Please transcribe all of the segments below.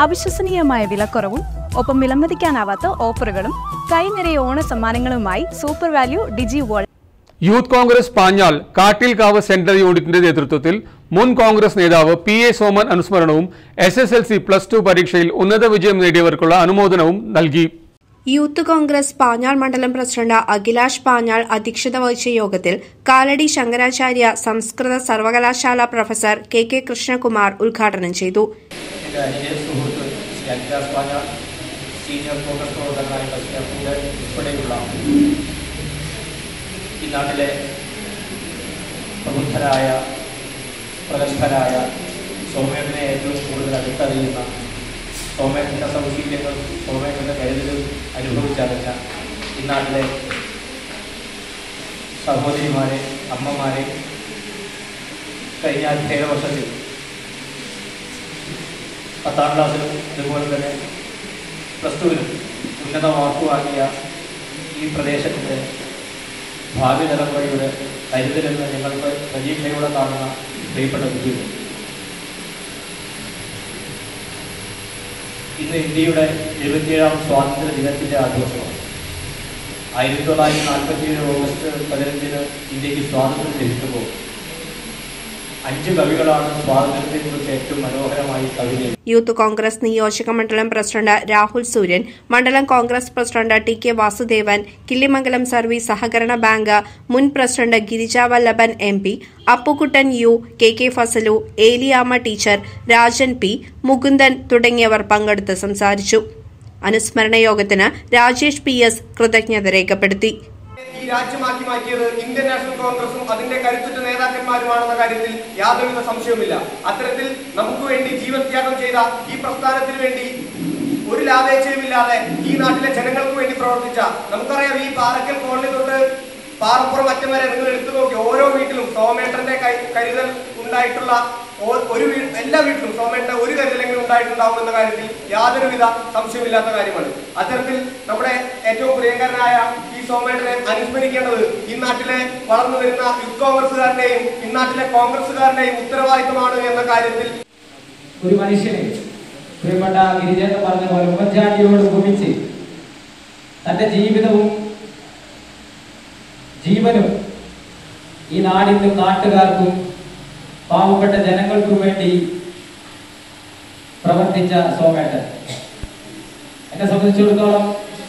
അവിശ്വസനീയമായ വിലക്കുറവും ഒപ്പം വിലമതിക്കാനാവാത്ത ഓഫറുകളും കൈനിറയ ഓണ സമ്മാനങ്ങളുമായി super value digi world youth Congress Panjal Kattilkavu central യൂണിറ്റിന്റെ നേതൃത്വത്തിൽ മുൻ കോൺഗ്രസ് നേതാവ് പി എ സോമൻ അനുസ്മരണവും S S L C plus two പരീക്ഷയിൽ ഉന്നത വിജയം നേടിയവർക്കുള്ള അനുമോദനവും നൽകി യൂത്ത് കോൺഗ്രസ് പാഞ്ഞാൾ മണ്ഡലം പ്രസിഡന്റ് അഖിലാഷ് പാഞ്ഞാൾ അധ്യക്ഷത വഹിച്ച യോഗത്തിൽ കാലടി ശങ്കരാചാര്യ സംസ്കൃത സർവകലാശാല പ്രൊഫസർ കെ കെ കൃഷ്ണകുമാർ ഉദ്ഘാടനം ചെയ്തു എൻ്റെ അനിയ സുഹൃത്ത് ശ്രീ അഖിലാസ് പാഞ്ഞാൾ സീനിയർ കോൺഗ്രസ് പ്രവർത്തകനായ ശ്രീ ഉൾപ്പെടെയുള്ള ഈ നാട്ടിലെ പ്രബുദ്ധരായ പ്രഗത്ഭരായ സൗമ്യത്തിനെ ഏറ്റവും കൂടുതൽ അടുത്തറിയുന്ന സൗമ്യത്തിൻ്റെ സൗശീല്യങ്ങൾ സൗമ്യത്തിൻ്റെ കരുതലും അനുഭവിച്ചറിഞ്ഞ ഈ നാട്ടിലെ സഹോദരിമാരെ അമ്മമാരെ കഴിഞ്ഞ അധ്യയന വർഷത്തിൽ പത്താം ക്ലാസ്സിലും അതുപോലെ തന്നെ പ്ലസ് ടുവിലും ഉന്നത മാർക്ക് വാങ്ങിയ ഈ പ്രദേശത്തിൻ്റെ ഭാവി തലമുറയുടെ കരുതലെന്ന് ഞങ്ങൾക്ക് പ്രതീക്ഷയോടെ കാണുന്ന പ്രിയപ്പെട്ട കുട്ടികൾ ഇന്ന് ഇന്ത്യയുടെ എഴുപത്തിയേഴാം സ്വാതന്ത്ര്യ ദിനത്തിൻ്റെ ആഘോഷമാണ് ആയിരത്തി തൊള്ളായിരത്തി നാൽപ്പത്തിയേഴ് ഓഗസ്റ്റ് പതിനഞ്ചിന് ഇന്ത്യക്ക് സ്വാതന്ത്ര്യം ലഭിക്കുമ്പോൾ അഞ്ച് കവികളാണ് സ്വാതന്ത്ര്യത്തെക്കുറിച്ച് ഏറ്റവും മനോഹരമായി കവിത യൂത്ത് കോൺഗ്രസ് നിയോജക മണ്ഡലം പ്രസിഡന്റ് രാഹുൽ സൂര്യൻ മണ്ഡലം Congress president T K Vasudevan Killimangalam service സഹകരണ ബാങ്ക് മുൻ president Girija Vallabhan M P Appukuttan U K K Fasalu Eliyamma teacher Rajan P Mukundan തുടങ്ങിയവർ പങ്കെടുത്ത് സംസാരിച്ചു അനുസ്മരണ യോഗത്തിന് രാജേഷ് പി എസ് കൃതജ്ഞത രേഖപ്പെടുത്തി ഈ രാജ്യമാക്കി മാറ്റിയത് ഇന്ത്യൻ നാഷണൽ കോൺഗ്രസും അതിന്റെ കരുത്തുറ്റ നേതാക്കന്മാരുമാണെന്ന കാര്യത്തിൽ യാതൊരുവിധ സംശയവുമില്ല അത്തരത്തിൽ നമുക്ക് വേണ്ടി ജീവത്യാഗം ചെയ്ത ഈ പ്രസ്ഥാനത്തിന് വേണ്ടി ഒരു ലാഭേച്ഛയുമില്ലാതെ ഈ നാട്ടിലെ ജനങ്ങൾക്ക് വേണ്ടി പ്രവർത്തിച്ച നമുക്കറിയാം ഈ പാറക്കൽ കോളനി തൊട്ട് പാറപ്പുറം അറ്റം വരെ നിങ്ങൾ എടുത്തു നോക്കി ഓരോ വീട്ടിലും സോമേട്ടന്റെ കൈ കരുതൽ ഉണ്ടായിട്ടുള്ള ഓ- ഒരു വീ എല്ലാ വീട്ടിലും സോമേട്ടന്റെ ഒരു കരുതലെങ്കിലും ഉണ്ടായിട്ടുണ്ടാവും എന്ന കാര്യത്തിൽ യാതൊരുവിധ സംശയമില്ലാത്ത കാര്യമാണ് അത്തരത്തിൽ നമ്മുടെ ഏറ്റവും പ്രിയങ്കരനായ ഈ സോമേട്ടനെ അനുസ്മരിക്കേണ്ടത് ഈ നാട്ടിലെ വളർന്നു വരുന്ന യൂത്ത് കോൺഗ്രസുകാരുടെയും ഈ നാട്ടിലെ കോൺഗ്രസുകാരുടെയും ഉത്തരവാദിത്തമാണ് എന്ന കാര്യത്തിൽ ഒരു മനുഷ്യന് പ്രിയപ്പെട്ട ഗിരിജേട്ടൻ പറഞ്ഞ പോലെ ഉമ്മൻചാണ്ടിയോട് ഉപമിച്ച് തന്റെ ജീവിതവും ജീവനും ഈ നാടിനും നാട്ടുകാർക്കും പാവപ്പെട്ട ജനങ്ങൾക്കും വേണ്ടി പ്രവർത്തിച്ച സോമേട്ടൻ എന്നെ സംബന്ധിച്ചിടത്തോളം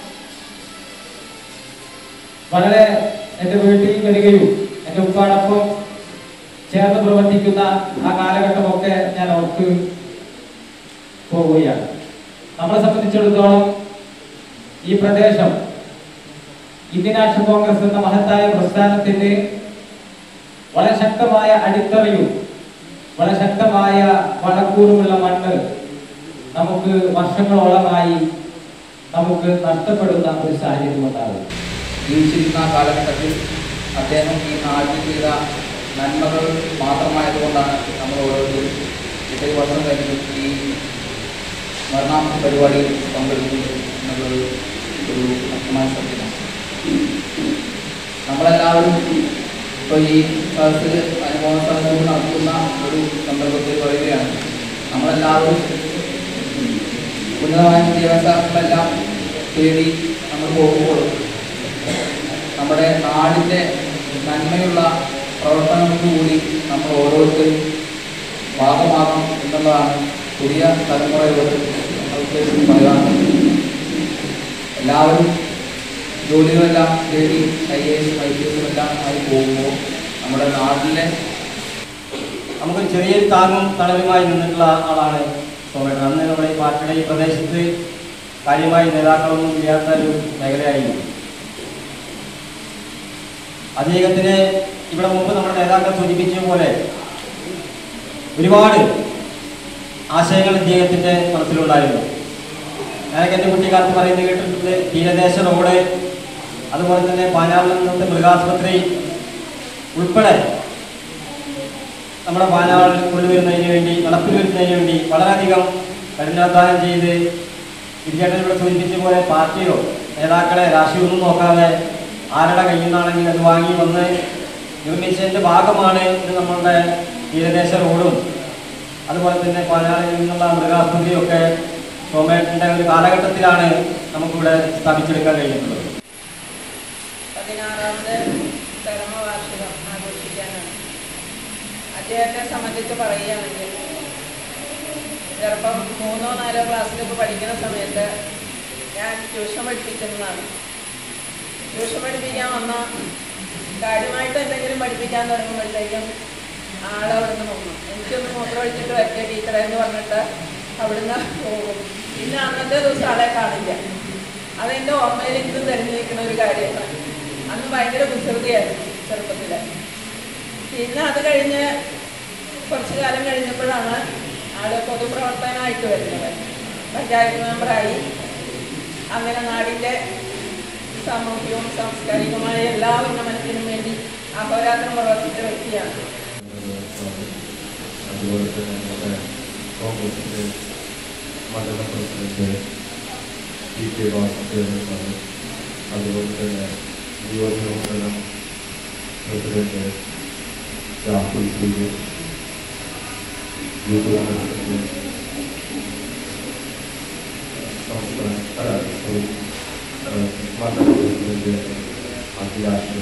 വളരെ എൻ്റെ വീട്ടിൽ വരികയും എൻ്റെ ഉപ്പാടൊപ്പം ചേർന്ന് പ്രവർത്തിക്കുന്ന ആ കാലഘട്ടമൊക്കെ ഞാൻ ഓർക്ക് പോവുകയാണ് നമ്മളെ സംബന്ധിച്ചിടത്തോളം ഈ പ്രദേശം ഇന്ത്യൻ നാഷണൽ കോൺഗ്രസ് എന്ന മഹത്തായ പ്രസ്ഥാനത്തിന് വളരെ ശക്തമായ അടിത്തറയും വളരെ ശക്തമായ വളക്കൂറുമുള്ള മണ്ണ് നമുക്ക് വർഷങ്ങളോളമായി നമുക്ക് നഷ്ടപ്പെടുന്ന ഒരു സാഹചര്യം ഉണ്ടാകും ജീവിച്ചിരുന്ന കാലഘട്ടത്തിൽ അദ്ദേഹം ഈ നാട്ടിൽ ചെയ്ത നന്മകൾ മാത്രമായതുകൊണ്ടാണ് നമ്മൾ ഓരോരുത്തരും ഇത്രയും വർഷം കഴിഞ്ഞും ഈ മരണാമ പരിപാടിയിൽ പങ്കെടുക്കുന്നത് എന്നുള്ളത് ഒരു വ്യക്തമായ സത്യമാണ് നമ്മളെല്ലാവരും ഇപ്പോൾ ഈ സദസ്സിൽ അനുഭവ സദസ്സുകൾ നടത്തുന്ന ഒരു സന്ദർഭത്തിൽ പറയുകയാണ് നമ്മളെല്ലാവരും ഉന്നതമായ വിദ്യാഭ്യാസങ്ങളെല്ലാം തേടി നമ്മൾ പോകുമ്പോൾ നമ്മുടെ നാടിൻ്റെ നന്മയുള്ള പ്രവർത്തനങ്ങൾക്ക് കൂടി നമ്മൾ ഓരോരുത്തരും ഭാഗമാകണം എന്നുള്ളതാണ് പുതിയ തലമുറയോട് നമ്മൾക്ക് പറയാനുള്ളത് എല്ലാവരും ജോലികളെല്ലാം തേടി I A S I P എസും എല്ലാം ആയി പോകുമ്പോൾ നമ്മുടെ നാട്ടിലെ നമുക്കൊരു ചെറിയൊരു താങ്ങും തണലുമായി നിന്നിട്ടുള്ള ആളാണ് സോമേട്ടൻ അന്ന് നമ്മുടെ ഈ പാർട്ടിയുടെ ഈ പ്രദേശത്ത് കാര്യമായി നേതാക്കളൊന്നും ഇല്ലാത്ത ഒരു മേഖലയായിരുന്നു അദ്ദേഹത്തിന് ഇവിടെ മുമ്പ് നമ്മുടെ നേതാക്കൾ സൂചിപ്പിച്ച പോലെ ഒരുപാട് ആശയങ്ങൾ ഇദ്ദേഹത്തിൻ്റെ മനസ്സിലുണ്ടായിരുന്നു ഞാനൊക്കെ എൻ്റെ കുട്ടിക്കാലത്ത് പറയുന്നത് കേട്ടിട്ടുണ്ട് തീരദേശ റോഡ് അതുപോലെ തന്നെ പാലാറിൽ നിന്നത്തെ മൃഗാസ്പത്രി ഉൾപ്പെടെ നമ്മുടെ പാലാറിൽ കൊണ്ടുവരുന്നതിന് വേണ്ടി നടപ്പിൽ വരുന്നതിന് വേണ്ടി വളരെയധികം കഠിനാധ്വാനം ചെയ്ത് വിദ്യാർത്ഥികൾ ഇവിടെ സൂചിപ്പിച്ച പോലെ പാർട്ടിയോ നേതാക്കളെ രാഷ്ട്രീയമൊന്നും നോക്കാതെ ആരുടെ കയ്യിൽ നിന്നാണെങ്കിൽ അത് വാങ്ങി വന്ന് നിർമ്മിച്ചതിൻ്റെ ഭാഗമാണ് ഇത് നമ്മളുടെ തീരദേശ റോഡും അതുപോലെ തന്നെ പാലാറിൽ നിന്നുള്ള മൃഗാസ്പത്രിയൊക്കെ സോമേട്ടൻ്റെ ഒരു കാലഘട്ടത്തിലാണ് നമുക്കിവിടെ സ്ഥാപിച്ചെടുക്കാൻ കഴിഞ്ഞിട്ടുള്ളത് പതിനാറാമത് ചരമവാർഷികം ആഘോഷിക്കാനാണ് അദ്ദേഹത്തെ സംബന്ധിച്ച് പറയുകയാണെങ്കിൽ ചിലപ്പം മൂന്നോ നാലോ ക്ലാസ്സിലൊക്കെ പഠിക്കുന്ന സമയത്ത് ഞാൻ ട്യൂഷൻ പഠിപ്പിക്കുന്നതാണ് ട്യൂഷൻ പഠിപ്പിക്കാൻ വന്ന കാര്യമായിട്ട് എന്തെങ്കിലും പഠിപ്പിക്കാൻ തുടങ്ങുമ്പോഴത്തേക്കും ആളവിടുന്ന് പോകുന്നു എനിക്കൊന്ന് മൂത്രം ഒഴിച്ചിട്ട് വരട്ടെ ടീച്ചറെ എന്ന് പറഞ്ഞിട്ട് അവിടുന്ന് പോകും പിന്നെ അന്നത്തെ ദിവസം ആളെ കാണില്ല അതെൻ്റെ ഓർമ്മയിൽ ഇന്നും തെരഞ്ഞെടുക്കുന്ന ഒരു കാര്യമാണ് അന്ന് ഭയങ്കര കുസൃതിയായിരുന്നു ചെറുപ്പത്തിൽ പിന്നെ അത് കഴിഞ്ഞ് കുറച്ചു കാലം കഴിഞ്ഞപ്പോഴാണ് ആള് പൊതുപ്രവർത്തകനായിട്ട് വരുന്നത് പഞ്ചായത്ത് മെമ്പറായി അങ്ങനെ നാടിൻ്റെ സാമൂഹികവും സാംസ്കാരികവുമായ എല്ലാ ഉന്നമനത്തിനും വേണ്ടി അഹോരാത്രം പ്രവർത്തിച്ച വ്യക്തിയാണ് അതുപോലെ തന്നെ നമ്മുടെ കോൺഗ്രസിൻ്റെ മണ്ഡലം president P K Vasudevan sir അതുപോലെ തന്നെ നിയോജക മണ്ഡലം പ്രസിഡന്റ് രാഹുൽ സൂര്യൻ യൂത്ത് കോൺഗ്രസിൻ്റെ സംസ്ഥാന അല്ല, sorry, ഏഹ്, മണ്ഡലം പ്രസിഡന്റ് അഭിലാഷ്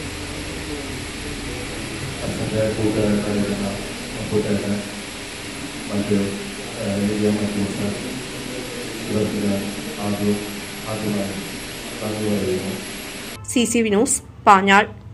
അച്ഛൻ്റെ കൂട്ടുകാരനായിരുന്ന കൂട്ടുകാരൻ മറ്റ് ഏരിയ മറ്റൂസ് ഇവർക്ക് ഞാൻ ആദ്യം ആദ്യമായി നന്ദി പറയുന്നു C C V news Panjal